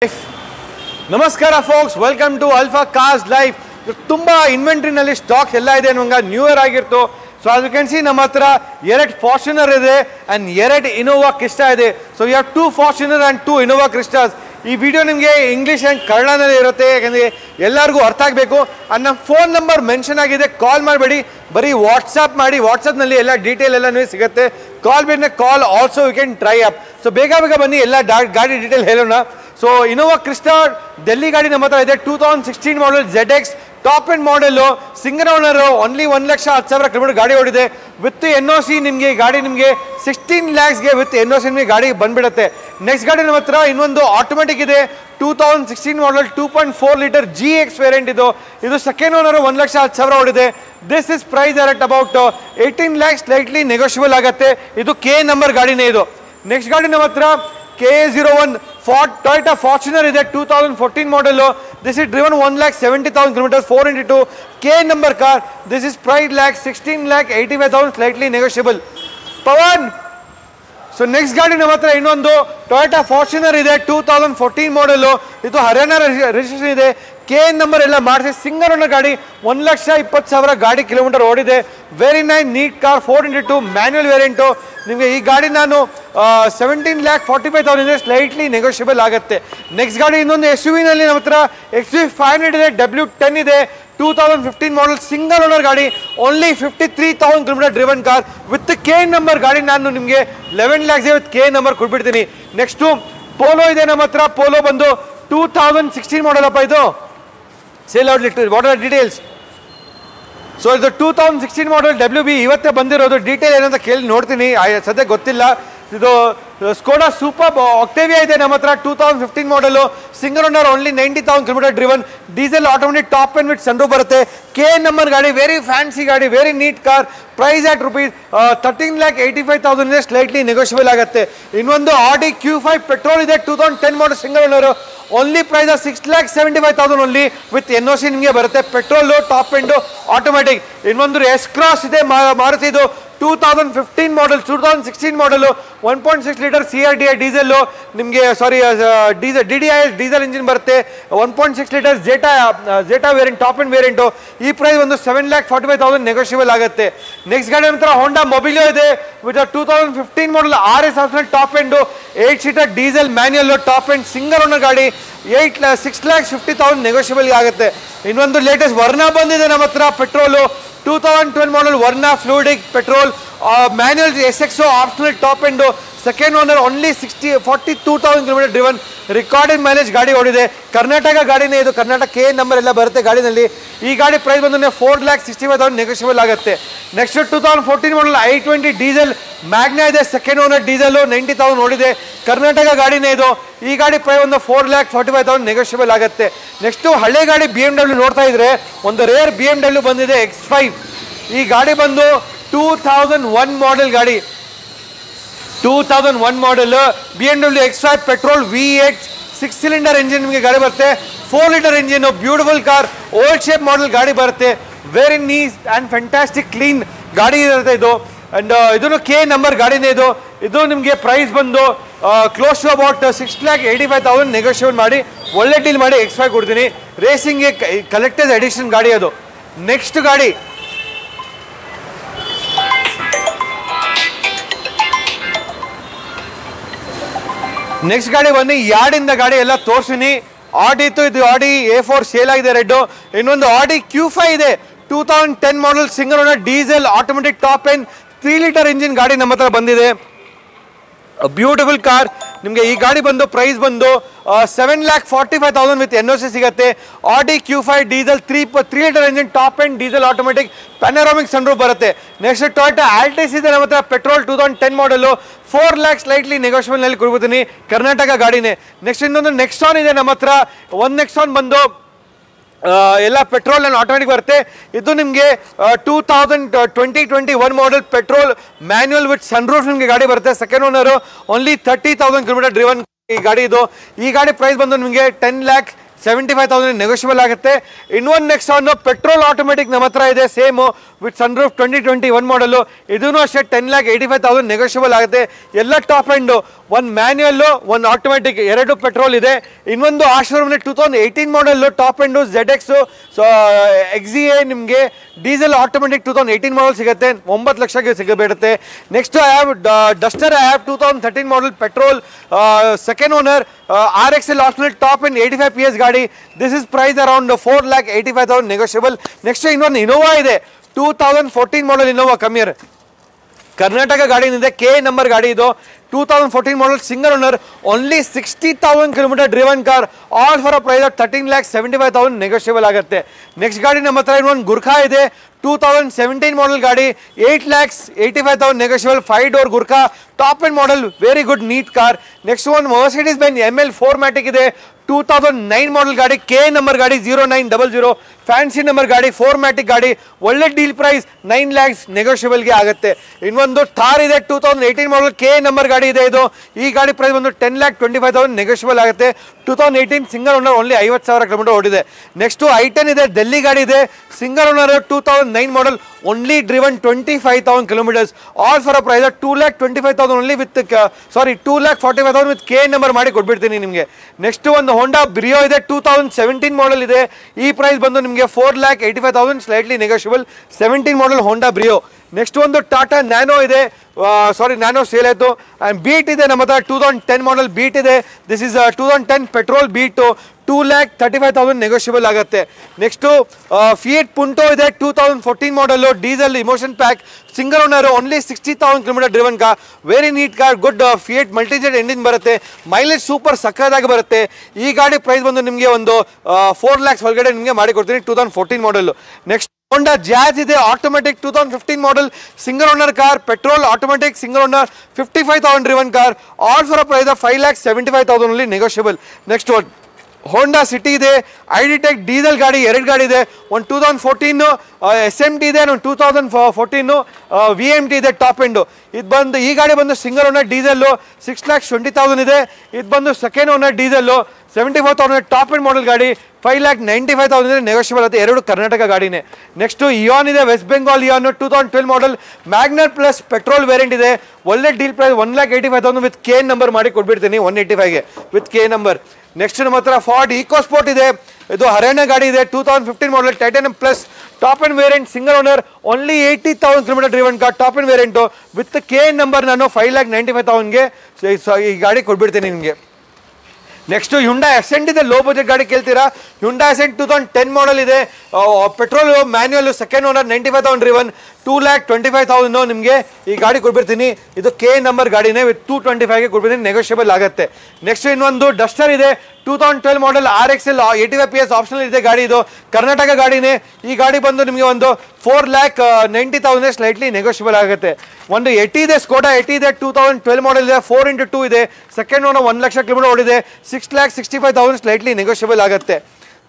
ನಮಸ್ಕಾರ folks welcome to Alpha Cars life ತುಂಬ ಇನ್ವೆಂಟ್ರಿನಲ್ಲಿ ಸ್ಟಾಕ್ಸ್ ಎಲ್ಲ ಇದೆ ನಮ್ಗೆ ನ್ಯೂ ಇಯರ್ ಆಗಿತ್ತು ಸೊ ಅದು ಕ್ಯಾನ್ ಸಿ ನಮ್ಮ ಹತ್ರ ಎರಡು ಫಾರ್ಚುನರ್ ಇದೆ ಆ್ಯಂಡ್ ಎರಡು ಇನೋವಾ ಕ್ರಿಸ್ಟಾ ಇದೆ so you have two Fortuner and two Innova Crystas ಈ ವಿಡಿಯೋ ನಿಮಗೆ ಇಂಗ್ಲೀಷ್ ಆ್ಯಂಡ್ ಕನ್ನಡದಲ್ಲಿ ಇರುತ್ತೆ ಯಾಕಂದರೆ ಎಲ್ಲರಿಗೂ ಅರ್ಥ ಆಗಬೇಕು ಆ್ಯಂಡ್ ನಮ್ಮ ಫೋನ್ ನಂಬರ್ ಮೆನ್ಷನ್ ಆಗಿದೆ ಕಾಲ್ ಮಾಡಬೇಡಿ ಬರೀ ವಾಟ್ಸಪ್ ಮಾಡಿ ವಾಟ್ಸಪ್ನಲ್ಲಿ ಎಲ್ಲ ಡೀಟೇಲ್ ಎಲ್ಲ ನಿಮಗೆ ಸಿಗುತ್ತೆ ಕಾಲ್ ಬೇರೆ call also you can try up so ಬೇಗ ಬೇಗ ಬನ್ನಿ ಎಲ್ಲ ಡಾ- ಗಾಡಿ ಡೀಟೇಲ್ ಹೇಳೋಣ ಸೊ ಇನೋವಾ ಕ್ರಿಸ್ಟಾ ಡೆಲ್ಲಿ ಗಾಡಿ ನಮ್ಮ ಹತ್ರ ಇದೆ two thousand sixteen model Z X top end model single owner only ಒಂದು ಲಕ್ಷ ಹತ್ತು ಸಾವಿರ ಕಿಲೋಮೀಟರ್ ಗಾಡಿ ಓಡಿದೆ ವಿತ್ ಎನ್ ಒ ಸಿ ನಿಮಗೆ ಗಾಡಿ ನಿಮಗೆ ಸಿಕ್ಸ್ಟೀನ್ ಲ್ಯಾಕ್ಸ್ಗೆ ವಿತ್ ಎನ್ ಒ ಸಿ ನಿಮಗೆ ಗಾಡಿ ಬಂದ್ಬಿಡುತ್ತೆ ನೆಕ್ಸ್ಟ್ ಗಾಡಿ ನಮ್ಮ ಹತ್ರ ಇನ್ನೊಂದು ಆಟೋಮೆಟಿಕ್ ಇದೆ two thousand sixteen model two point four litre G X variant ಇದು ಇದು ಸೆಕೆಂಡ್ ಓನರ್ ಒಂದು ಲಕ್ಷ ಹತ್ತು ಸಾವಿರ ಓಡಿದೆ this is price at about eighteen lakhs slightly negotiable ಆಗುತ್ತೆ ಇದು ಕೆ ನಂಬರ್ ಗಾಡಿನೇ ಇದು ನೆಕ್ಸ್ಟ್ ಗಾಡಿ ನಮ್ಮ ಹತ್ರ ಕೆ ಎ ಜೀರೋ ಒನ್ ಫಾರ್ಟ್ ಟೊಯ್ಟಾ ಫಾರ್ಚುನರ್ ಇದೆ two thousand fourteen model this is driven one lakh seventy thousand kilometres four into two K number car this is price lakh sixteen lakh eighty five thousand slightly negotiable Pavan so next ಗಾಡಿ ನಮ್ಮ ಹತ್ರ ಇನ್ನೊಂದು Toyota Fortuner ಇದೆ two thousand fourteen model ಇದು Haryana registration ಇದೆ K N number ಎಲ್ಲ ಮಾಡಿಸಿ single owner ಗಾಡಿ ಒಂದು ಲಕ್ಷ ಇಪ್ಪತ್ತು ಸಾವಿರ ಗಾಡಿ ಕಿಲೋಮೀಟರ್ ಓಡಿದೆ very nice neat car four into two manual variant ನಿಮಗೆ ಈ ಗಾಡಿ ನಾನು seventeen lakh forty five thousand ಇದೆ ಸ್ಲೈಟ್ಲಿ ನೆಗೋಷಿಯಬಲ್ ಆಗುತ್ತೆ ನೆಕ್ಸ್ಟ್ ಗಾಡಿ ಇನ್ನೊಂದು ಎಸ್ ಯು ವಿನಲ್ಲಿ ನಮ್ಮ ಹತ್ರ ಎಕ್ಸ್ ವಿ ಫೈವ್ ಹಂಡ್ರೆಡ್ ಇದೆ ಡಬ್ಲ್ಯೂ ಟೆನ್ ಇದೆ two thousand fifteen model single owner ಗಾಡಿ only fifty three thousand kilometre driven car with K number ಗಾಡಿ ನಾನು ನಿಮಗೆ eleven lakhs with K number ಕೊಟ್ಬಿಡ್ತೀನಿ ನೆಕ್ಸ್ಟು ಪೋಲೋ ಇದೆ ನಮ್ಮ ಹತ್ರ ಪೋಲೋ ಬಂದು ಟೂ ತೌಸಂಡ್ ಸಿಕ್ಸ್ಟೀನ್ ಮಾಡಲಪ್ಪ ಇದು sale out what are details so ಇದು two thousand sixteen model W B ಇವತ್ತೇ ಬಂದಿರೋದು ಡೀಟೇಲ್ ಏನಂತ ಕೇಳಿ ನೋಡ್ತೀನಿ ಆ- ಸದ್ಯ ಗೊತ್ತಿಲ್ಲ ಇದು ಸ್ಕೋಡಾ ಸೂಪರ್ ಆಕ್ಟೇವಿಯಾ ಇದೆ ನಮ್ಮ ಹತ್ರ two thousand fifteen model single owner only ninety thousand kilometre driven diesel automatic top and with sunroof ಬರುತ್ತೆ ಕೆ ನಂಬರ್ ಗಾಡಿ ವೆರಿ ಫ್ಯಾನ್ಸಿ ಗಾಡಿ very neat car price at rupees thirteen lakh eighty five thousand ಇದೆ slightly negotiable ಆಗುತ್ತೆ ಇನ್ನೊಂದು Audi Q five petrol ಇದೆ two thousand ten model single owner only price six lakh seventy five thousand only with N O C ನಿಮಗೆ ಬರುತ್ತೆ petrol top end automatic ಇನ್ನೊಂದು S Cross ಇದೆ ಮಾ- ಮಾರುತಿದು two thousand fifteen model two thousand sixteen model one point six litre C R D I diesel ನಿಮಗೆ sorry diesel D D I diesel engine ಬರುತ್ತೆ one point six litre Zeta Zeta variant top end variant ಈ price ಒಂದು seven lakh forty five thousand negotiable ಆಗುತ್ತೆ next ಗಾಡಿ ನಂತರ Honda Mobilio ಇದೆ with two thousand fifteen model R S optional top end eight seater diesel manual top end single owner ಗಾಡಿ eight six lakh fifty thousand negotiable ಆಗುತ್ತೆ ಇನ್ನೊಂದು latest Verna ಬಂದಿದೆ ನಮ್ಮ ಹತ್ರ petrol two thousand twelve model Verna fluidic petrol manual S X optional top end second owner only sixty forty two thousand kilometre driven recorded mileage ಗಾಡಿ ಓಡಿದೆ ಕರ್ನಾಟಕ ಗಾಡಿನೇ ಇದು Karnataka K number ಎಲ್ಲ ಬರುತ್ತೆ ಗಾಡಿನಲ್ಲಿ ಈ ಗಾಡಿ ಪ್ರೈಸ್ ಬಂದು four lakh sixty five thousand negotiable ಆಗುತ್ತೆ next two thousand fourteen model I twenty diesel Magna ಇದೆ second owner diesel ninety thousand ಓಡಿದೆ ಕರ್ನಾಟಕ ಗಾಡಿನೇ ಇದು ಈ ಗಾಡಿ ಪ್ರೈಸ್ ಒಂದು four lakh forty five thousand negotiable ಆಗುತ್ತೆ ನೆಕ್ಸ್ಟು ಹಳೆ ಗಾಡಿ ಬಿ ಎಮ್ ಡಬ್ಲ್ಯೂ ನೋಡ್ತಾ ಇದ್ರೆ ಒಂದು ರೇರ್ ಬಿ ಎಮ್ ಡಬ್ಲ್ಯೂ ಬಂದಿದೆ ಎಕ್ಸ್ ಫೈವ್ ಈ ಗಾಡಿ ಬಂದು ಟೂ ತೌಸಂಡ್ ಒನ್ ಮಾಡೆಲ್ ಗಾಡಿ two thousand one model B M W X five petrol V eight six cylinder engine ನಿಮಗೆ ಗಾಡಿ ಬರುತ್ತೆ four litre engine beautiful car old shape model ಗಾಡಿ ಬರುತ್ತೆ very nice and fantastic clean ಗಾಡಿ ಇರುತ್ತೆ ಇದು and ಇದನ್ನು ಕೆ ನಂಬರ್ ಗಾಡಿನೇ ಇದು ಇದು ನಿಮಗೆ ಪ್ರೈಸ್ ಬಂದು close to about six lakh eighty five thousand negotiate ಮಾಡಿ ಒಳ್ಳೆ ಡೀಲ್ ಮಾಡಿ ಎಕ್ಸ್ ಫೈವ್ ಕೊಡ್ತೀನಿ ರೇಸಿಂಗ್ಗೆ ಕಲೆಕ್ಟೆಡ್ ಎಡಿಷನ್ ಗಾಡಿ ಅದು ನೆಕ್ಸ್ಟ್ ಗಾಡಿ ನೆಕ್ಸ್ಟ್ ಗಾಡಿ ಬಂದು ಯಾರ್ಡಿಂದ ಗಾಡಿ ಎಲ್ಲ ತೋರಿಸಿನಿ ಆಡಿ ಇತ್ತು ಇದು ಆಡಿ ಎ ಫೋರ್ ಸೇಲ್ ಆಗಿದೆ ರೆಡ್ ಇನ್ನೊಂದು ಆಡಿ ಕ್ಯೂ ಫೈ ಇದೆ two thousand ten model single owner diesel automatic top end three litre engine ಗಾಡಿ ನಮ್ಮ ಹತ್ರ ಬಂದಿದೆ ಬ್ಯೂಟಿಫುಲ್ ಕಾರ್ ನಿಮಗೆ ಈ ಗಾಡಿ ಬಂದು ಪ್ರೈಸ್ ಬಂದು seven lakh forty five thousand with N O C ಸಿಗುತ್ತೆ Audi Q five diesel three three litre engine top end diesel automatic panoramic sunroof ಬರುತ್ತೆ ನೆಕ್ಸ್ಟ್ ಟೊಯೋಟಾ ಆಲ್ಟಿಸ್ ಇದೆ ನಮ್ಮ ಹತ್ರ petrol two thousand ten model four lakh slightly ನೆಗೋಷಿಯಬಲ್ನಲ್ಲಿ ಕೊಡ್ಬೋತೀನಿ ಕರ್ನಾಟಕ ಗಾಡಿನೇ next ಇನ್ನೊಂದು Nexon ಇದೆ ನಮ್ಮ ಹತ್ರ ಒಂದು ನೆಕ್ಸಾನ್ ಬಂದು ಆ, ಎಲ್ಲ ಪೆಟ್ರೋಲ್ ಆ್ಯಂಡ್ ಆಟೋಮೆಟಿಕ್ ಬರುತ್ತೆ ಇದು ನಿಮಗೆ two thousand twenty twenty one model petrol manual with sunroof ನಿಮಗೆ ಗಾಡಿ ಬರುತ್ತೆ second owner only thirty thousand kilometre driven ಈ ಗಾಡಿ ಇದು ಈ ಗಾಡಿ ಪ್ರೈಸ್ ಬಂದು ನಿಮಗೆ ten lakh seventy five thousand negotiable ಆಗುತ್ತೆ ಇನ್ನೊಂದು ನೆಕ್ಸ್ಟ್ ಒಂದು ಪೆಟ್ರೋಲ್ ಆಟೋಮೆಟಿಕ್ ನಮ್ಮ ಹತ್ರ ಇದೆ same with sunroof twenty twenty one model ಇದೂ ಅಷ್ಟೇ ten lakh eighty five thousand negotiable ಆಗುತ್ತೆ ಎಲ್ಲ ಟಾಪ್ ಎಂಡು ಒಂದು ಮ್ಯಾನ್ಯುಯಲ್ಲು ಒಂದು ಆಟೋಮೆಟಿಕ್ ಎರಡು ಪೆಟ್ರೋಲ್ ಇದೆ ಇನ್ನೊಂದು ಆ ಶೋರೂಮ್ನಲ್ಲಿ two thousand eighteen model top end Z X so ಎಕ್ಸಿ ಎ ನಿಮಗೆ diesel automatic two thousand eighteen model ಸಿಗುತ್ತೆ ಒಂಬತ್ತು ಲಕ್ಷಕ್ಕೆ ಸಿಗಬೇಡುತ್ತೆ next I have Duster I have two thousand thirteen model petrol second owner R X L optional top end eighty five P S ಗಾಡಿ this is price around four lakh eighty five thousand negotiable next ಇನ್ನೊಂದು Innova ಇದೆ two thousand fourteen model Innova ಕಮ್ಮಿಯರ್ Karnataka ಗಾಡಿ ಏನಿದೆ K number ಗಾಡಿ ಇದು two thousand fourteen model single owner only sixty thousand kilometre driven car all for a price of thirteen lakh seventy five thousand negotiable ಆಗುತ್ತೆ next ಗಾಡಿ ನಮ್ಮ ಹತ್ರ ಇನ್ನೊಂದು ಗುರ್ಖಾ ಇದೆ ಟೂ ತೌಸಂಡ್ ಸೆವೆಂಟೀನ್ ಮಾಡಲ್ ಗಾಡಿ eight lakhs eighty five thousand negotiable five door Gurkha top and model very good neat car next ಒಂದು Mercedes Benz M L four matic ಇದೆ two thousand nine model ಗಾಡಿ ಕೆ ನಂಬರ್ ಗಾಡಿ zero nine double zero fancy number ಗಾಡಿ four matic ಗಾಡಿ ಒಳ್ಳೆ deal price nine lakhs ನೆಗೋಷಿಯಬಲ್ಗೆ ಆಗುತ್ತೆ ಇನ್ನೊಂದು ಥಾರ್ ಇದೆ two thousand eighteen model K number ಗಾಡಿ ಇದೆ ಇದು ಈ ಗಾಡಿ ಪ್ರೈಸ್ ಬಂದು ten lakh twenty five thousand negotiable ಆಗುತ್ತೆ two thousand eighteen single owner only ಐವತ್ತು ಸಾವಿರ ಕಿಲೋಮೀಟರ್ ಓಡಿದೆ ನೆಕ್ಸ್ಟು ಐ ಟೆನ್ ಇದೆ ಡೆಲ್ಲಿ ಗಾಡಿ ಇದೆ single owner two thousand nine model only driven twenty five thousand kilometres all for a price two lakh twenty five thousand only with sorry two lakh forty five thousand with K number ಮಾಡಿ ಕೊಟ್ಬಿಡ್ತೀನಿ ನಿಮಗೆ next ಒಂದು Honda Brio ಇದೆ two thousand seventeen model ಇದೆ ಈ price ಬಂದು ನಿಮಗೆ four lakh eighty five thousand slightly negotiable seventeen model Honda Brio next ಒಂದು ಟಾಟಾ ನ್ಯಾನೋ ಇದೆ ಸಾರಿ ನ್ಯಾನೋ ಸೇಲ್ ಆಯಿತು ಆ್ಯಂಡ್ ಬೀಟ್ ಇದೆ ನಮ್ಮ ಹತ್ರ two thousand ten model Beat ಇದೆ this is two thousand ten petrol Beat two lakh thirty five thousand negotiable ಆಗುತ್ತೆ next Fiat Punto ಇದೆ two thousand fourteen model diesel emotion pack single owner only sixty thousand kilometre driven car very neat car good Fiat Multijet engine ಬರುತ್ತೆ mileage super ಸಕ್ಕದಾಗಿ ಬರುತ್ತೆ ಈ ಗಾಡಿ price ಬಂದು ನಿಮಗೆ ಒಂದು ಫೋರ್ ಲ್ಯಾಕ್ಸ್ ಒಳಗಡೆ ನಿಮಗೆ ಮಾಡಿ ಕೊಡ್ತೀನಿ two thousand fourteen model next Honda Jazz ಇದೆ automatic two thousand fifteen model single owner car petrol automatic single owner fifty five thousand driven car all for a price of five lakh seventy five thousand ಅಲ್ಲಿ negotiable next Honda City ಇದೆ iDTEC diesel ಗಾಡಿ ಎರಡು ಗಾಡಿ ಇದೆ ಒಂದು two thousand fourteen S M T ಇದೆ ಒಂದು two thousand fourteen V M T ಇದೆ ಟಾಪ್ ಎಂಡು ಇದು ಬಂದು ಈ ಗಾಡಿ ಬಂದು single owner diesel six lakhs twenty thousand ಇದೆ ಇದು ಬಂದು second owner diesel seventy four thousand top end model ಗಾಡಿ five lakh ninety five thousand negotiable ಆಗುತ್ತೆ ಎರಡು ಕರ್ನಾಟಕ ಗಾಡಿನೇ ನೆಕ್ಸ್ಟ್ ಇಯಾನ್ ಇದೆ West Bengal Eon two thousand twelve model Magna plus petrol variant ಇದೆ ಒಳ್ಳೆ deal price one lakh eighty five thousand with K number ಮಾಡಿ ಕೊಟ್ಬಿಡ್ತೀನಿ one eighty ಫೈವ್ಗೆ ವಿತ್ ಕೆ ನಂಬರ್ ನೆಕ್ಸ್ಟ್ ನಮ್ಮ ಹತ್ರ ಫಾರ್ಡ್ ಈಕೋ ಸ್ಪೋರ್ಟ್ ಇದೆ ಇದು ಹರಿಯಾಣ ಗಾಡಿ ಇದೆ two thousand fifteen model Titan plus top end variant single owner only eighty thousand kilometre driven car top end variant with K number ನಾನು five lakh ninety five ತೌಸಂಡ್ಗೆ ಈ ಗಾಡಿ ಕೊಟ್ಬಿಡ್ತೀನಿ ನಿಮಗೆ ನೆಕ್ಸ್ಟ್ ಹುಂಡಾ ಎಸೆಂಟ್ ಇದೆ ಲೋ ಬಜೆಟ್ ಗಾಡಿ ಕೇಳ್ತೀರಾ Hyundai Accent two thousand ten model ಇದೆ petrol manual second owner ninety five thousand driven two lakh twenty five thousand ನಿಮಗೆ ಈ ಗಾಡಿ ಕೊಟ್ಬಿಡ್ತೀನಿ ಇದು ಕೆ ನಂಬರ್ ಗಾಡಿನೇ ವಿತ್ ಟೂ ಟ್ವೆಂಟಿ ಫೈವ್ಗೆ ಕೊಟ್ಬಿಡ್ತೀನಿ ನೆಗೋಷಿಯಬಲ್ ಆಗುತ್ತೆ ನೆಕ್ಸ್ಟ್ ಇನ್ನೊಂದು ಡಸ್ಟರ್ ಇದೆ two thousand twelve model R X L eighty five P S optional ಇದೆ ಗಾಡಿ ಇದು ಕರ್ನಾಟಕ ಗಾಡಿನೇ ಈ ಗಾಡಿ ಬಂದು ನಿಮಗೆ ಒಂದು four lakh ninety thousand slightly negotiable ಆಗುತ್ತೆ ಒಂದು ಎಟಿ ಇದೆ ಸ್ಕೋಡಾ ಎಟಿ ಇದೆ ಟೂ ತೌಸಂಡ್ ಟ್ವೆಲ್ ಮಾಡಲ್ ಇದೆ ಫೋರ್ ಇಂಟು ಟೂ ಇದೆ ಸೆಕೆಂಡ್ ಒನ್ ಒಂದು ಲಕ್ಷ ಕಿಲೋಮೀಟರ್ ಓಡಿದೆ six lakh sixty five thousand slightly negotiable ಆಗುತ್ತೆ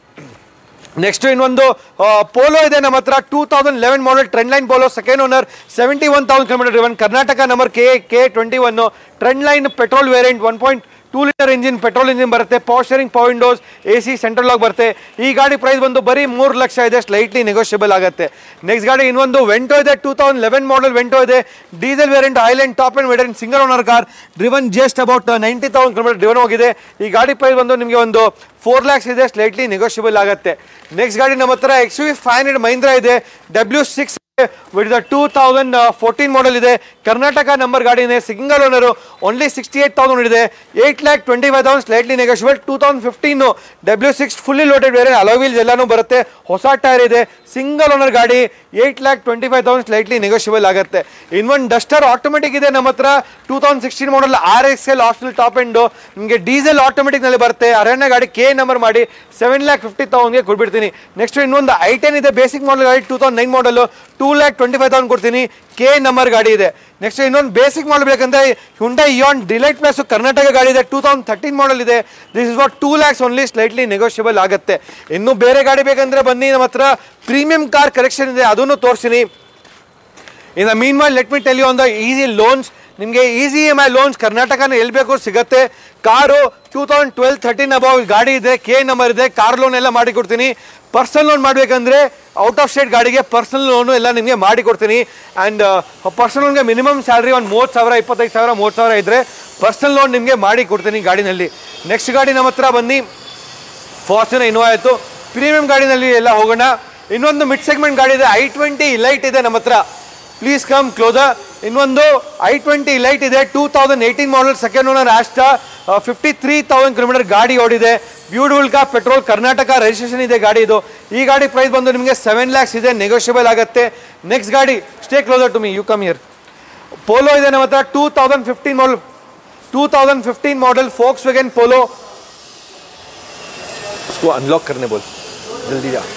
ನೆಕ್ಸ್ಟ್ ಇನ್ನೊಂದು ಪೋಲೋ ಇದೆ ನಮ್ಮ ಹತ್ರ two thousand eleven model Trendline Polo second owner seventy one thousand kilometre driven Karnataka number K K twenty one Trendline petrol variant one point two litre engine petrol engine ಬರುತ್ತೆ power steering power windows A C central lock ಬರುತ್ತೆ ಈ ಗಾಡಿ price ಬಂದು ಬರೀ ಮೂರು ಲಕ್ಷ ಇದೆ slightly negotiable ಆಗುತ್ತೆ next ಗಾಡಿ ಇನ್ನೊಂದು ವೆಂಟೋ ಇದೆ two thousand eleven model Vento ಇದೆ diesel variant island top end variant single owner car driven just about ninety thousand kilometre driven ಹೋಗಿದೆ ಈ ಗಾಡಿ ಪ್ರೈಸ್ ಬಂದು ನಿಮಗೆ ಒಂದು ಫೋರ್ ಲ್ಯಾಕ್ಸ್ ಇದೆ ಸ್ಲೈಟ್ಲಿ ನೆಗೋಷಿಯಬಲ್ ಆಗುತ್ತೆ ನೆಕ್ಸ್ಟ್ ಗಾಡಿ ನಮ್ಮ ಹತ್ರ X V five hundred Mahindra ಇದೆ W six with the two thousand fourteen model ಇದೆ ಕರ್ನಾಟಕ ನಂಬರ್ ಗಾಡಿನೇ single owner only sixty eight thousand ಇದೆ eight lakh twenty five thousand slightly negotiable two thousand fifteen W six fully loaded ಬೇರೆ alloy wheels ಎಲ್ಲನೂ ಬರುತ್ತೆ ಹೊಸ tyre ಇದೆ single owner ಗಾಡಿ eight lakh twenty five thousand slightly negotiable ಆಗುತ್ತೆ ಇನ್ನೊಂದು ಡಸ್ಟರ್ ಆಟೋಮೆಟಿಕ್ ಇದೆ ನಮ್ಮ ಹತ್ರ ಟೂ ತೌಸಂಡ್ ಸಿಕ್ಸ್ಟೀನ್ ಮಾಡಲ್ R X L optional top end ನಿಮಗೆ ಡೀಸೆಲ್ ಆಟೋಮೆಟಿಕ್ನಲ್ಲಿ ಬರುತ್ತೆ ಅರಣ್ಯ ಗಾಡಿ ಕೆ ನಂಬರ್ ಮಾಡಿ ಸೆವೆನ್ ಲ್ಯಾಕ್ ಫಿಫ್ಟಿ ತೌಸಂಡ್ಗೆ ಕೊಟ್ಬಿಡ್ತೀನಿ ನೆಕ್ಸ್ಟ್ ಇನ್ನೊಂದು ಐ ಟೆನ್ ಇದೆ ಬೇಸಿಕ್ ಮಾಡಲ್ ಗಾಡಿ two thousand nine model two lakh twenty five thousand ಕೊಡ್ತೀನಿ ಕೆ ನಂಬರ್ ಗಾಡಿ ಇದೆ ನೆಕ್ಸ್ಟ್ ಇನ್ನೊಂದು ಬೇಸಿಕ್ ಮಾಡಬೇಕಂದ್ರೆ Hyundai Eon delight plus Karnataka ಗಾಡಿ ಇದೆ ಟೂ ತೌಸಂಡ್ ಥರ್ಟೀನ್ ಮಾಡಲ್ ಇದೆ this is what two lakhs only slightly negotiable ಆಗುತ್ತೆ ಇನ್ನು ಬೇರೆ ಗಾಡಿ ಬೇಕಂದ್ರೆ ಬನ್ನಿ ನಮ್ಮ ಹತ್ರ ಪ್ರೀಮಿಯಂ ಕಾರ್ ಕಲೆಕ್ಷನ್ ಇದೆ ಅದನ್ನು ತೋರಿಸ್ತೀನಿ In the meanwhile, let me tell you on the easy loans ನಿಮಗೆ ಈಸಿ ಎಮ್ ಐ ಲೋನ್ಸ್ ಕರ್ನಾಟಕನ ಎಲ್ಲಿ ಬೇಕು ಸಿಗತ್ತೆ car two thousand twelve thirteen above ಗಾಡಿ ಇದೆ ಕೆ ನಂಬರ್ ಇದೆ ಕಾರ್ ಲೋನ್ ಎಲ್ಲ ಮಾಡಿ ಕೊಡ್ತೀನಿ ಪರ್ಸನಲ್ ಲೋನ್ ಮಾಡಬೇಕಂದ್ರೆ ಔಟ್ ಆಫ್ ಸ್ಟೇಟ್ ಗಾಡಿಗೆ ಪರ್ಸನಲ್ ಲೋನು ಎಲ್ಲ ನಿಮಗೆ ಮಾಡಿ ಕೊಡ್ತೀನಿ ಆ್ಯಂಡ್ ಪರ್ಸನಲ್ ಲೋನ್ಗೆ ಮಿನಿಮಮ್ ಸ್ಯಾಲ್ರಿ ಒಂದು ಮೂವತ್ತು ಸಾವಿರ ಇಪ್ಪತ್ತೈದು ಸಾವಿರ ಮೂವತ್ತು ಸಾವಿರ ಇದ್ದರೆ ಪರ್ಸನಲ್ ಲೋನ್ ನಿಮಗೆ ಮಾಡಿ ಕೊಡ್ತೀನಿ ಗಾಡಿನಲ್ಲಿ ನೆಕ್ಸ್ಟ್ ಗಾಡಿ ನಮ್ಮ ಹತ್ರ ಬನ್ನಿ ಫಾರ್ಚುನರ್ ಇನೋವಾ ಆಯಿತು ಪ್ರೀಮಿಯಂ ಗಾಡಿನಲ್ಲಿ ಎಲ್ಲ ಹೋಗೋಣ ಇನ್ನೊಂದು ಮಿಡ್ ಸೆಗ್ಮೆಂಟ್ ಗಾಡಿ ಇದೆ ಐ ಟ್ವೆಂಟಿ ಲೈಟ್ ಇದೆ ನಮ್ಮ ಹತ್ರ ಪ್ಲೀಸ್ ಕಮ್ ಕ್ಲೋಸರ್ ಇನ್ನೊಂದು ಐ ಟ್ವೆಂಟಿ ಲೈಟ್ ಇದೆ two thousand eighteen model second owner Asta fifty three thousand kilometre ಗಾಡಿ ಓಡಿದೆ ಬ್ಯೂಟಿಫುಲ್ ಕಾ ಪೆಟ್ರೋಲ್ ಕರ್ನಾಟಕ ರಿಜಿಸ್ಟ್ರೇಷನ್ ಇದೆ ಗಾಡಿ ಇದು ಈ ಗಾಡಿ ಪ್ರೈಸ್ ಬಂದು ನಿಮಗೆ ಸೆವೆನ್ ಲ್ಯಾಕ್ಸ್ ಇದೆ ನೆಗೋಷಿಯಬಲ್ ಆಗುತ್ತೆ ನೆಕ್ಸ್ಟ್ ಗಾಡಿ stay closer to me you come here Polo ಇದೆ ನಮ್ಮ ಹತ್ರ two thousand fifteen model two thousand fifteen model Volkswagen Polo इसको अनलॉक करने बोल जल्दी जा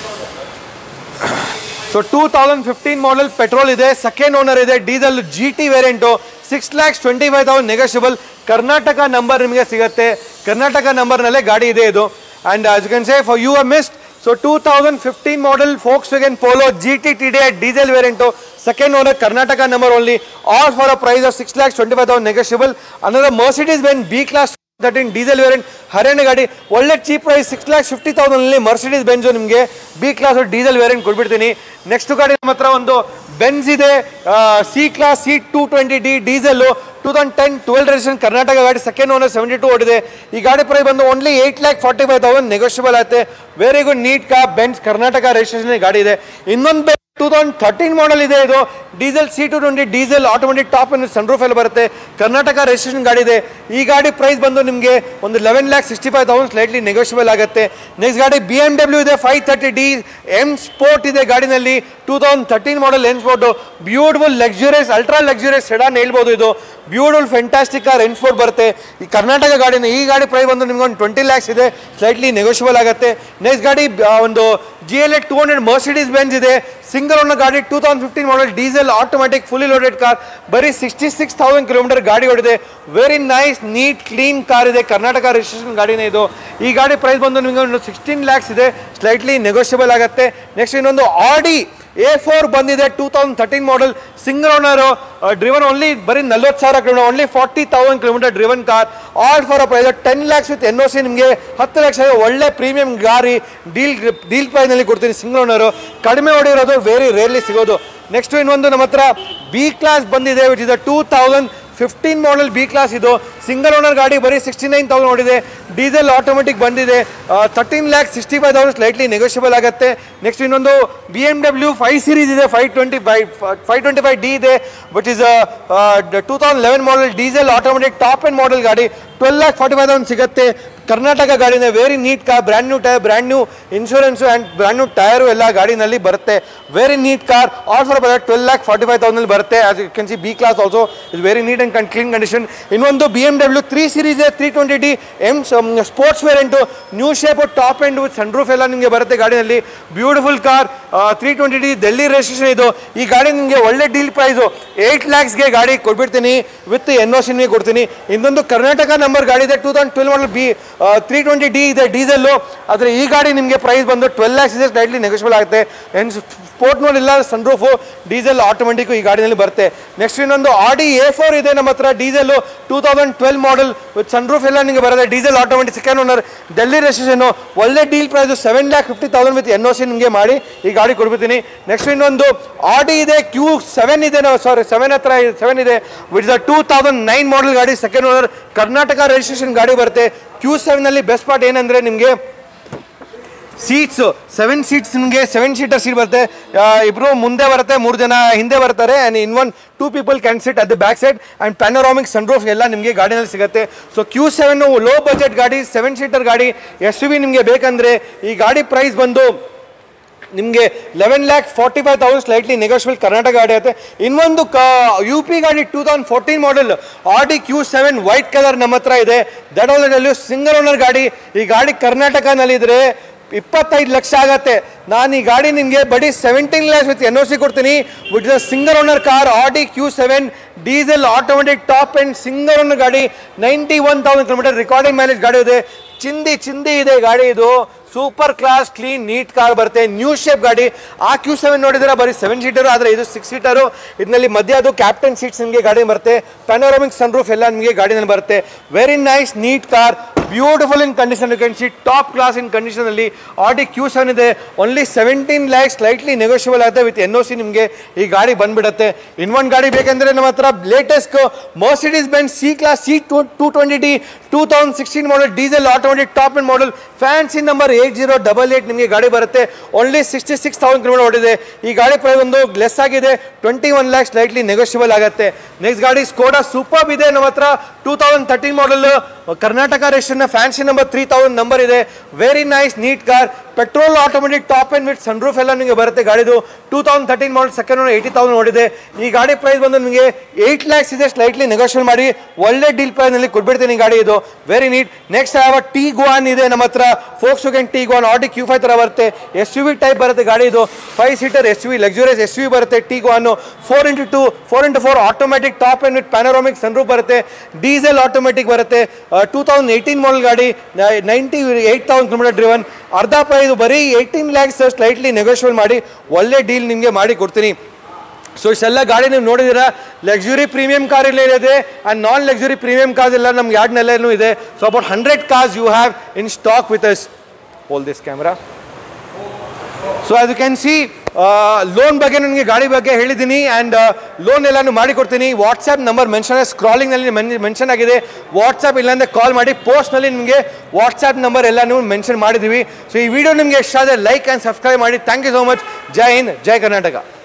so two thousand fifteen model petrol ಇದೆ ಸೆಕೆಂಡ್ ಓನರ್ ಇದೆ diesel G T variant six lakhs twenty five thousand negotiable Karnataka number ನಿಮಗೆ ಸಿಗುತ್ತೆ ಕರ್ನಾಟಕ ನಂಬರ್ನಲ್ಲೇ ಗಾಡಿ ಇದೆ ಇದು and as you can say for you a mist so two thousand fifteen model Volkswagen Polo G T T D diesel variant second owner Karnataka number only all for a price of six lakhs twenty five thousand negotiable ಅನ್ನೋದು Mercedes Benz B class thirteen diesel variant Haryana ಗಾಡಿ ಒಳ್ಳೆ cheap price six lakh fifty ತೌಸಂಡಲ್ಲಿ Mercedes Benz ನಿಮಗೆ B class diesel variant ಕೊಟ್ಬಿಡ್ತೀನಿ next ಗಾಡಿ ನಮ್ಮ ಹತ್ರ ಒಂದು ಬೆನ್ಸ್ ಇದೆ C class C two twenty D diesel two thousand ten twelve registration Karnataka ಗಾಡಿ ಸೆಕೆಂಡ್ ಓನರ್ ಸೆವೆಂಟಿ ಟೂ ಓಡಿದೆ ಈ ಗಾಡಿ ಪ್ರೈಸ್ ಬಂದು only eight lakh forty five thousand negotiable ಆಗುತ್ತೆ very good neat car Benz Karnataka registration ಗಾಡಿ ಇದೆ ಇನ್ನೊಂದು ಟೂ ತೌಸಂಡ್ ಥರ್ಟೀನ್ ಮಾಡಲ್ ಇದೆ ಇದು diesel C two twenty diesel automatic top ಅನ್ನು ಸನ್ ರೂಫ್ ಎಲ್ಲ ಬರುತ್ತೆ ಕರ್ನಾಟಕ ರಿಜಿಸ್ಟ್ರೇಷನ್ ಗಾಡಿ ಇದೆ ಈ ಗಾಡಿ ಪ್ರೈಸ್ ಬಂದು ನಿಮಗೆ ಒಂದು eleven lakh sixty five thousand slightly negotiable ಆಗುತ್ತೆ ನೆಕ್ಸ್ಟ್ ಗಾಡಿ ಬಿ ಎಮ್ ಡಬ್ಲ್ಯೂ ಇದೆ five thirty D M sport ಇದೆ ಗಾಡಿನಲ್ಲಿ two thousand thirteen model M sport beautiful luxurious ultra luxurious sedan ಹೇಳ್ಬೋದು ಇದು beautiful fantastic car M sport ಬರುತ್ತೆ ಈ ಕರ್ನಾಟಕ ಗಾಡಿನ ಈ ಗಾಡಿ ಪ್ರೈಸ್ ಬಂದು ನಿಮ್ಗೆ ಒಂದು ಟ್ವೆಂಟಿ ಲ್ಯಾಕ್ಸ್ ಇದೆ ಸ್ಲೈಟ್ಲಿ ನೆಗೋಷಿಯಬಲ್ ಆಗುತ್ತೆ ನೆಕ್ಸ್ಟ್ ಗಾಡಿ ಆ, ಒಂದು G L A two hundred Mercedes Benz ಇದೆ ಸಿಂಗಲ್ ಓನರ್ ಗಾಡಿ two thousand fifteen model diesel automatic fully loaded car ಬರೀ ಸಿಕ್ಸ್ಟಿ ಸಿಕ್ಸ್ ತೌಸಂಡ್ ಕಿಲೋಮೀಟರ್ ಗಾಡಿ ಓಡಿದೆ very nice neat clean car ಇದೆ ಕರ್ನಾಟಕ ರಿಜಿಸ್ಟ್ರೇಷನ್ ಗಾಡಿನೇ ಇದು ಈ ಗಾಡಿ ಪ್ರೈಸ್ ಬಂದು ನಿಮಗೆ ಒಂದು ಸಿಕ್ಸ್ಟೀನ್ ಲ್ಯಾಕ್ಸ್ ಇದೆ ಸ್ಲೈಟ್ಲಿ ನೆಗೋಷಿಯಬಲ್ ಆಗುತ್ತೆ ನೆಕ್ಸ್ಟ್ ಇನ್ನೊಂದು ಆಡಿ ಎ ಫೋರ್ ಬಂದಿದೆ two thousand thirteen model single owner driven only ಬರೀ ನಲ್ವತ್ತು ಸಾವಿರ kilometre only forty thousand kilometre driven car all for a price ten lakhs with N O C ನಿಮಗೆ ಹತ್ತು ಲಕ್ಷ ಒಳ್ಳೆ ಪ್ರೀಮಿಯಂ ಗಾಡಿ ಡೀಲ್ ಡೀಲ್ ಪ್ರೈಸ್ನಲ್ಲಿ ಕೊಡ್ತೀನಿ ಸಿಂಗಲ್ ಓನರು ಕಡಿಮೆ ಹೊಡಿರೋದು ವೆರಿ ರೇರ್ಲಿ ಸಿಗೋದು ನೆಕ್ಸ್ಟ್ ಇನ್ನೊಂದು ನಮ್ಮ ಹತ್ರ ಬಿ ಕ್ಲಾಸ್ ಬಂದಿದೆ which is a two thousand fifteen model B class ಇದು ಸಿಂಗಲ್ ಓನರ್ ಗಾಡಿ ಬರೀ ಸಿಕ್ಸ್ಟಿ ನೈನ್ ತೌಸಂಡ್ ನೋಡಿದೆ ಡೀಸೆಲ್ ಆಟೋಮೆಟಿಕ್ ಬಂದಿದೆ thirteen lakh sixty five thousand slightly negotiable ಆಗುತ್ತೆ ನೆಕ್ಸ್ಟ್ ಇನ್ನೊಂದು B M W five series ಇದೆ five twenty five five twenty five D ಇದೆ which is two thousand eleven model diesel automatic top and ಮಾಡಲ್ ಗಾಡಿ twelve lakh forty five thousand ಸಿಗುತ್ತೆ ಕರ್ನಾಟಕ ಗಾಡಿನ very neat car brand new tyre brand new insurance and brand new tyre ಎಲ್ಲ ಗಾಡಿನಲ್ಲಿ ಬರುತ್ತೆ very neat car all for ಬರುತ್ತೆ twelve lakh forty five thousand ಬರುತ್ತೆ as you can see B class also is very neat and clean condition ಇನ್ನೊಂದು B M W three series three twenty D M sports variant new shape top and with sunroof ಎಲ್ಲ ನಿಮಗೆ ಬರುತ್ತೆ ಗಾಡಿನಲ್ಲಿ beautiful car three twenty D Delhi registration ಇದು ಈ ಗಾಡಿ ನಿಮಗೆ ಒಳ್ಳೆ ಡೀಲ್ ಪ್ರೈಸು ಏಯ್ಟ್ ಲ್ಯಾಕ್ಸ್ಗೆ ಗಾಡಿ ಕೊಟ್ಬಿಡ್ತೀನಿ ವಿತ್ ಎನ್ ಒ ಸಿನಿಗೆ ಕೊಡ್ತೀನಿ ಇನ್ನೊಂದು ಕರ್ನಾಟಕ ನಂಬರ್ ಗಾಡಿ ಇದೆ two thousand twelve model B three twenty D ಇದೆ ಡೀಸೆಲ್ಲು ಆದರೆ ಈ ಗಾಡಿ ನಿಮಗೆ ಪ್ರೈಸ್ ಬಂದು ಟ್ವೆಲ್ ಲ್ಯಾಕ್ಸ್ ಇದೆ ಸ್ಲೈಟ್ಲಿ ನೆಗೋಷಿಯಬಲ್ ಆಗುತ್ತೆ ಏನು ಸ್ಪೋರ್ಟ್ ಮೋಡ್ ಇಲ್ಲ ಸನ್ ರೂಫು ಡೀಸೆಲ್ ಆಟೋಮೆಟಿಕ್ ಈ ಗಾಡಿನಲ್ಲಿ ಬರುತ್ತೆ ನೆಕ್ಸ್ಟ್ ಇನ್ನೊಂದು ಆಡಿ ಎ ಫೋರ್ ಇದೆ ನಮ್ಮ ಹತ್ರ diesel two thousand twelve model with sunroof ಎಲ್ಲ ನಿಮಗೆ ಬರುತ್ತೆ diesel automatic second owner Delhi registration ಒಳ್ಳೆ deal price seven lakh fifty thousand with N O C ನಿಮಗೆ ಮಾಡಿ ಈ ಗಾಡಿ ಕೊಡ್ಬಿಡ್ತೀನಿ ನೆಕ್ಸ್ಟ್ ಇನ್ನೊಂದು ಆಡಿ ಇದೆ ಕ್ಯೂ ಸೆವೆನ್ ಇದೆ ನಾವು ಸಾರಿ ಸೆವೆನ್ ಹತ್ರ ಸೆವೆನ್ ಇದೆ with the two thousand nine model ಗಾಡಿ ಸೆಕೆಂಡ್ ಓನರ್ ಕರ್ನಾಟಕ ರಿಜಿಸ್ಟ್ರೇಷನ್ ಗಾಡಿ ಬರುತ್ತೆ ಕ್ಯೂ ಸೆವೆನಲ್ಲಿ ಬೆಸ್ಟ್ ಪಾರ್ಟ್ ಏನಂದರೆ ನಿಮಗೆ ಸೀಟ್ಸ್ ಸೆವೆನ್ ಸೀಟ್ಸ್ ನಿಮಗೆ ಸೆವೆನ್ ಸೀಟರ್ ಸೀಟ್ ಬರುತ್ತೆ ಇಬ್ಬರು ಮುಂದೆ ಬರುತ್ತೆ ಮೂರು ಜನ ಹಿಂದೆ ಬರ್ತಾರೆ and in one two people can sit at the back side and panoramic sunroof ಎಲ್ಲ ನಿಮಗೆ ಗಾಡಿನಲ್ಲಿ ಸಿಗುತ್ತೆ so Q seven low budget ಗಾಡಿ ಸೆವೆನ್ ಸೀಟರ್ ಗಾಡಿ ಎಸ್ ಯು ವಿ ನಿಮಗೆ ಬೇಕಂದರೆ ಈ ಗಾಡಿ ಪ್ರೈಸ್ ಬಂದು ನಿಮಗೆ eleven lakh forty five thousand slightly negotiable Karnataka ಗಾಡಿ ಆಗುತ್ತೆ ಇನ್ನೊಂದು ಕ ಯು ಪಿ ಗಾಡಿ two thousand fourteen model R D Q seven white colour ನಮ್ಮ ಹತ್ರ ಇದೆ ದಟ್ ಆಲ್ರೆಡಿ ಸಿಂಗಲ್ ಓನರ್ ಗಾಡಿ ಈ ಗಾಡಿ ಕರ್ನಾಟಕನಲ್ಲಿದ್ದರೆ ಇಪ್ಪತ್ತೈದು ಲಕ್ಷ ಆಗತ್ತೆ ನಾನು ಈ ಗಾಡಿ ನಿಮಗೆ ಬರೀ seventeen lakhs with N O C ಕೊಡ್ತೀನಿ with the single owner car R D Q seven diesel automatic top and single owner ಗಾಡಿ ninety one thousand kilometre recording mileage ಗಾಡಿ ಇದೆ ಚಿಂದಿ ಚಿಂದಿ ಇದೆ ಗಾಡಿ ಇದು super class clean neat car ಬರುತ್ತೆ ನ್ಯೂ ಶೇಪ್ ಗಾಡಿ ಆ ಕ್ಯೂ ಸೆವೆನ್ ನೋಡಿದ್ರೆ ಬರೀ ಸೆವೆನ್ ಸೀಟರ್ ಆದರೆ ಇದು ಸಿಕ್ಸ್ ಸೀಟರು ಇದರಲ್ಲಿ ಮಧ್ಯ ಅದು ಕ್ಯಾಪ್ಟನ್ ಸೀಟ್ಸ್ ನಿಮಗೆ ಗಾಡಿ ಬರುತ್ತೆ ಪೆನೋರಮಿಕ್ ಸನ್ ರೂಫ್ ಎಲ್ಲ ನಿಮಗೆ ಗಾಡಿನಲ್ಲಿ ಬರುತ್ತೆ very nice neat car beautiful in condition you can see top class in condition ಅಲ್ಲಿ ಆಡಿ ಕ್ಯೂ ಸೆವೆನ್ ಇದೆ only seventeen lakhs slightly negotiable ಆಗುತ್ತೆ ವಿತ್ ಎನ್ ಒ ಸಿ ನಿಮಗೆ ಈ ಗಾಡಿ ಬಂದ್ಬಿಡುತ್ತೆ ಇನ್ನೊಂದು ಗಾಡಿ ಬೇಕಂದ್ರೆ ನಮ್ಮ ಹತ್ರ latest Mercedes Benz C class C two two twenty T two thousand sixteen model diesel automatic top and model fancy number eight zero double eight ನಿಮಗೆ ಗಾಡಿ ಬರುತ್ತೆ only sixty six thousand kilometre ಓಡಿದೆ ಈ ಗಾಡಿ ಪ್ರೈಸ್ ಒಂದು less ಆಗಿದೆ twenty one lakhs slightly negotiable ಆಗುತ್ತೆ next ಗಾಡಿ ಸ್ಕೋಡಾ ಸೂಪರ್ ಇದೆ ನಮ್ಮ ಹತ್ರ two thousand thirteen model Karnataka ರೇಷನ್ನ fancy number three thousand number ಇದೆ very nice neat car petrol automatic top and with sunroof ಎಲ್ಲ ನಿಮಗೆ ಬರುತ್ತೆ ಗಾಡಿದು two thousand thirteen model second eighty thousand ನೋಡಿದೆ ಈ ಗಾಡಿ ಪ್ರೈಸ್ ಬಂದು ನಿಮಗೆ ಏಯ್ಟ್ ಲ್ಯಾಕ್ಸ್ ಇದೆ ಸ್ಲೈಟ್ಲಿ ನೆಗೋಷಿಯಲ್ ಮಾಡಿ ಒಳ್ಳೆ ಡೀಲ್ ಪ್ರೈಸ್ನಲ್ಲಿ ಕೊಟ್ಬಿಡ್ತೀನಿ ಗಾಡಿ ಇದು ವೆರಿ ನೀಟ್ ನೆಕ್ಸ್ಟ್ ಯಾವ ಟಿ ಗುವಾನ್ ಇದೆ ನಮ್ಮ ಹತ್ರ ಫೋಕ್ಸ್ ವ್ಯಾಗನ್ ಟಿ ಗುವಾನ್ ಆಡಿ ಕ್ಯೂ ಫೈವ್ ಥರ ಬರುತ್ತೆ ಎಸ್ ಯು ವಿ ಟೈಪ್ ಬರುತ್ತೆ ಗಾಡಿ ಇದು five seater S U V luxurious S U V ಬರುತ್ತೆ Tiguan four into two four into four automatic top and with panoramic sunroof ಬರುತ್ತೆ diesel automatic ಬರುತ್ತೆ two thousand eighteen model ಗಾಡಿ ninety eight thousand kilometre driven ಅರ್ಧ price ಬರೀ eighteen lakhs slightly negotiable ಮಾಡಿ ಒಳ್ಳೆ deal ನಿಮಗೆ ಮಾಡಿ ಕೊಡ್ತೀನಿ ಸೊ ಇಷ್ಟೆಲ್ಲ ಗಾಡಿ ನೀವು ನೋಡಿದ್ದೀರಾ ಲಕ್ಸುರಿ ಪ್ರೀಮಿಯಂ ಕಾರ್ ಇಲ್ಲೇ ಇದೆ and non luxury premium cars ಎಲ್ಲ ನಮ್ಮ ಯಾರ್ಡ್ನಲ್ಲೇನೂ ಇದೆ so about hundred cars you have in stock with us hold this camera so ಅದು ಕ್ಯಾನ್ ಸಿ ಲೋನ್ ಬಗ್ಗೆ ನನಗೆ ಗಾಡಿ ಬಗ್ಗೆ ಹೇಳಿದ್ದೀನಿ ಆ್ಯಂಡ್ ಲೋನ್ ಎಲ್ಲಾನು ಮಾಡಿಕೊಡ್ತೀನಿ ವಾಟ್ಸ್ಆ್ಯಪ್ ನಂಬರ್ ಮೆನ್ಷನ್ ಸ್ಕ್ರಾಲಿಂಗ್ನಲ್ಲಿ ಮೆನ್ಷನ್ ಆಗಿದೆ ವಾಟ್ಸ್ಆ್ಯಪ್ ಇಲ್ಲಾಂದರೆ ಕಾಲ್ ಮಾಡಿ ಪೋಸ್ಟ್ನಲ್ಲಿ ನಿಮಗೆ ವಾಟ್ಸ್ಆ್ಯಪ್ ನಂಬರ್ ಎಲ್ಲಾನು ಮೆನ್ಷನ್ ಮಾಡಿದ್ದೀವಿ ಸೊ ಈ ವಿಡಿಯೋ ನಿಮಗೆ ಇಷ್ಟ ಆದರೆ ಲೈಕ್ ಆ್ಯಂಡ್ ಸಬ್ಸ್ಕ್ರೈಬ್ ಮಾಡಿ ಥ್ಯಾಂಕ್ ಯು ಸೋ ಮಚ್ ಜೈ ಹಿಂದ್ ಜೈ ಕರ್ನಾಟಕ